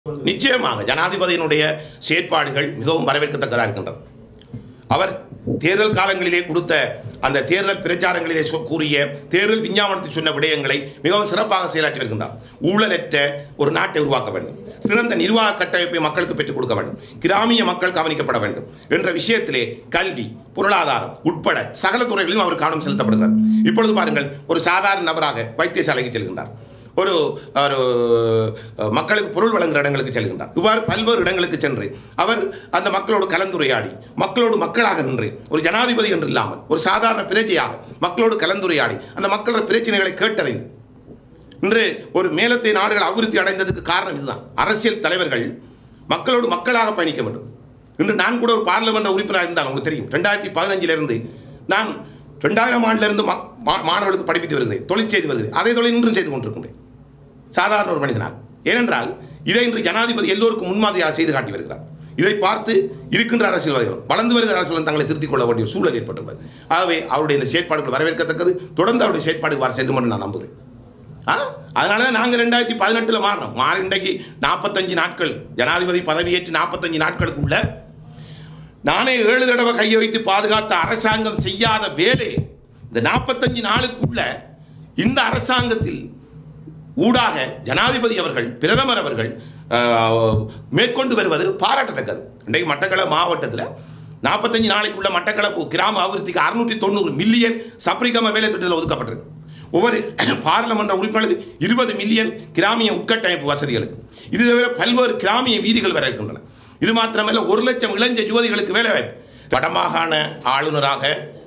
நிச்சயமாக ஜனாதிபதியினுடைய செயற்பாடுகள் மிகவும் வரவேற்கத்தக்கதாக இருக்கின்றது அவர் தேர்தல் காலங்களிலே கொடுத்த அந்த தேர்தல் பிரச்சாரங்களிலே சொ- கூறிய தேர்தல் விஞ்ஞாபனத்தில் சொன்ன விடயங்களை மிகவும் சிறப்பாக செயலாற்றி வருகின்றார் ஊழலற்ற ஒரு நாட்டை உருவாக்க வேண்டும் சிறந்த நிர்வாக கட்டமைப்பை மக்களுக்கு பெற்றுக் கொடுக்க வேண்டும் கிராமிய மக்கள் கவனிக்கப்பட வேண்டும் என்ற விஷயத்திலே கல்வி பொருளாதாரம் உட்பட சகல துறைகளிலும் அவர் கவனம் செலுத்தப்படுகிறார் இப்பொழுது பாருங்கள் ஒரு சாதாரண நபராக வைத்தியசாலைக்கு செல்கின்றார் ஒரு ஒரு அஹ், மக்களுக்கு பொருள் வழங்குகிற இடங்களுக்கு செல்கின்றார் இவ்வாறு பல்வேறு இடங்களுக்கு சென்று அவர் அந்த மக்களோடு கலந்துரையாடி மக்களோடு மக்களாக நின்று ஒரு ஜனாதிபதி என்று இல்லாமல் ஒரு சாதாரண பிரஜையாக மக்களோடு கலந்துரையாடி அந்த மக்களோட பிரச்சனைகளை கேட்டறிந்து இன்று ஒரு மேலத்தை நாடுகள் அபிவிருத்தி அடைந்ததுக்கு காரணம் இதுதான் அரசியல் தலைவர்கள் மக்களோடு மக்களாக பயணிக்க வேண்டும் இன்று நான் கூட ஒரு பார்லிமெண்ட் உறுப்பினர் இருந்தால் உங்களுக்கு தெரியும் ரெண்டாயிரத்தி பதினஞ்சிலிருந்து நான் ரெண்டாயிரம் ஆண்டிலிருந்து மா- மா- மாணவர்களுக்கு படிப்பித்து வருகிறேன் தொழில் செய்து வருகிறேன் அதே தொழில் இன்றும் செய்து கொண்டிருக்கின்றேன் சாதாரண ஒரு மனிதனாக ஏனென்றால் இதை இன்று ஜனாதிபதி எல்லோருக்கும் முன்மாதிரியாக செய்து காட்டி வருகிறார் இதை பார்த்து இருக்கின்ற அரசியல்வாதிகள் வளர்ந்து வருகிற அரசியல் தங்களை திருத்திக் கொள்ள வேண்டிய ஒரு சூழல் ஏற்பட்டுள்ளது ஆகவே அவருடைய இந்த செயற்பாடுகள் வரவேற்கத்தக்கது தொடர்ந்து அவருடைய செயற்பாடு வர செல்லும் என்று நான் நம்புகிறேன் ஆ அதனால தான் நாங்கள் ரெண்டாயிரத்தி பதினெட்டில் மாறினோம் மாறி இன்றைக்கு நாற்பத்தஞ்சு நாட்கள் ஜனாதிபதி பதவியேற்று நாற்பத்தஞ்சு நாட்களுக்குள்ள நானே ஏழு தடவை கையை வைத்து பாதுகாத்த அரசாங்கம் செய்யாத வேலை இந்த நாற்பத்தஞ்சு நாளுக்குள்ள இந்த அரசாங்கத்தில் ஊடாக ஜனாதிபதி அவர்கள் பிரதமர் அவர்கள் ஆஹ், மேற்கொண்டு வருவது பாராட்டத்தக்கது இன்றைக்கு மட்டக்களப்பு மாவட்டத்தில் நாற்பத்தஞ்சு நாளைக்குள்ள மட்டக்களப்பு கிராம அபிவிருத்திக்கு அறுநூற்றி தொண்ணூறு மில்லியன் சப்ரிகம வேலை திட்டத்தில் ஒதுக்கப்பட்டிருக்கு ஒவ்வொரு பாராளுமன்ற உறுப்பினர்களுக்கு இருபது மில்லியன் கிராமிய உட்கட்டமைப்பு வசதிகளுக்கு இது தவிர பல்வேறு கிராமிய வீதிகள் வர இருக்கின்றன இது மாத்திரமல்ல ஒரு லட்சம் இளைஞ யுவதிகளுக்கு வேலை வாய்ப்பு வடமாகாண ஆளுநராக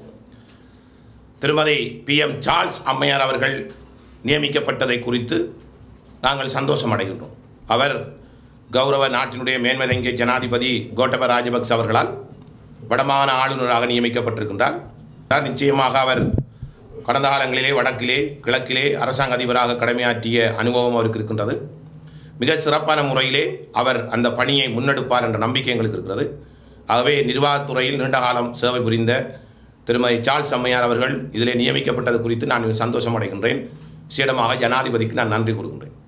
திருமதி பி எம் சார்ல்ஸ் அம்மையார் அவர்கள் நியமிக்கப்பட்டதை குறித்து நாங்கள் சந்தோஷம் அடைகின்றோம் அவர் கௌரவ நாட்டினுடைய மேன்மதங்கிய ஜனாதிபதி கோட்டப ராஜபக்ச அவர்களால் வடமாகாண ஆளுநராக நியமிக்கப்பட்டிருக்கின்றார் அவர் நிச்சயமாக அவர் கடந்த காலங்களிலே வடக்கிலே கிழக்கிலே அரசாங்க அதிபராக கடமையாற்றிய அனுபவம் அவருக்கு இருக்கின்றது மிக சிறப்பான முறையிலே அவர் அந்த பணியை முன்னெடுப்பார் என்ற நம்பிக்கை எங்களுக்கு இருக்கிறது ஆகவே நிர்வாகத்துறையில் நீண்ட காலம் சேவை புரிந்த திருமதி சார்ல்ஸ் அம்மையார் அவர்கள் இதிலே நியமிக்கப்பட்டது குறித்து நான் சந்தோஷம் அடைகின்றேன் விசேடமாக ஜனாதிபதிக்கு நான் நன்றி கூறுகின்றேன்